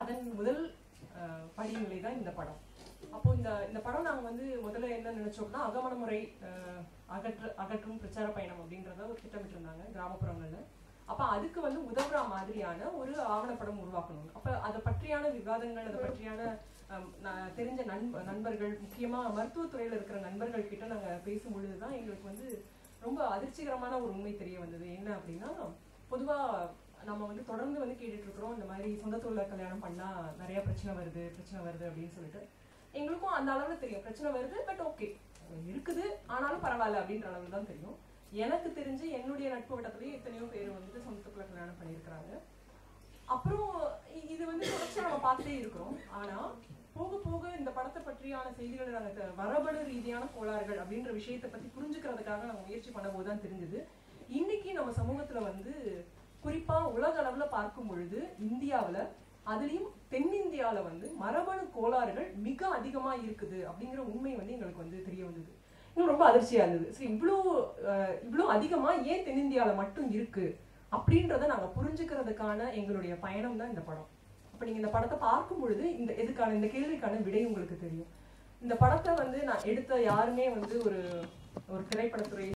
அதன் முதல் அஹ், படிநிலை தான் இந்த படம் அப்போ இந்த இந்த படம் நாங்க வந்து முதல்ல என்ன நினைச்சோம்னா அகமண முறை அஹ், அகற்ற அகற்றும் பிரச்சார பயணம் அப்படின்றத ஒரு திட்டமிட்டு இருந்தாங்க கிராமப்புறங்கள்ல அப்ப அதுக்கு வந்து உதவுற மாதிரியான ஒரு ஆவணப்படம் உருவாக்கணும் அப்ப அதை பற்றியான விவாதங்கள் அதை பற்றியான அஹ், ந- தெரிஞ்ச நண்ப நண்பர்கள் முக்கியமா மருத்துவத்துறையில இருக்கிற நண்பர்கள் கிட்ட நாங்க பேசும் பொழுதுதான் எங்களுக்கு வந்து ரொம்ப அதிர்ச்சிகரமான ஒரு உண்மை தெரிய வந்தது என்ன அப்படின்னா பொதுவா நம்ம வந்து தொடர்ந்து வந்து கேட்டுட்டு இருக்கிறோம் இந்த மாதிரி சொந்த தொழில கல்யாணம் பண்ணா நிறைய பிரச்சனை வருது பிரச்சனை வருது அப்படின்னு சொல்லிட்டு எங்களுக்கும் அந்த அளவுல தெரியும் பிரச்சனை வருது பட் ஓகே இருக்குது ஆனாலும் பரவாயில்ல அப்படின்ற அளவுல தான் தெரியும் எனக்கு தெரிஞ்சு என்னுடைய நட்பு வட்டத்திலேயே எத்தனையோ பேர் வந்து சொந்தத்துக்குள்ள கல்யாணம் பண்ணியிருக்கிறாங்க அப்புறம் இ- இது வந்து தொடர்ச்சியா நம்ம பார்த்துட்டே இருக்கிறோம் ஆனா போக போக இந்த படத்தை பற்றியான செய்திகளை நாங்க த- மரபணு ரீதியான கோளாறுகள் அப்படின்ற விஷயத்தை பத்தி புரிஞ்சுக்கிறதுக்காக நாங்க முயற்சி பண்ணும்போது தான் தெரிஞ்சது இன்னைக்கு நம்ம சமூகத்துல வந்து குறிப்பா உலக அளவுல பார்க்கும் பொழுது இந்தியாவுல அதுலயும் தென்னிந்தியால வந்து மரபணு கோளாறுகள் மிக அதிகமா இருக்குது அப்படிங்கிற உண்மை வந்து எங்களுக்கு வந்து தெரிய வந்தது இன்னும் ரொம்ப அதிர்ச்சியா இருந்தது சரி இவ்வளோ அஹ், இவ்வளோ அதிகமா ஏன் தென்னிந்தியால மட்டும் இருக்கு அப்படின்றத நாங்க புரிஞ்சுக்கிறதுக்கான எங்களுடைய பயணம் தான் இந்த படம் அப்ப நீங்க இந்த படத்தை பார்க்கும் பொழுது இந்த இதுக்கான இந்த கேள்விக்கான விடை உங்களுக்கு தெரியும் இந்த படத்தை வந்து நான் எடுத்த யாருமே வந்து ஒரு ஒரு திரைப்படத்துறை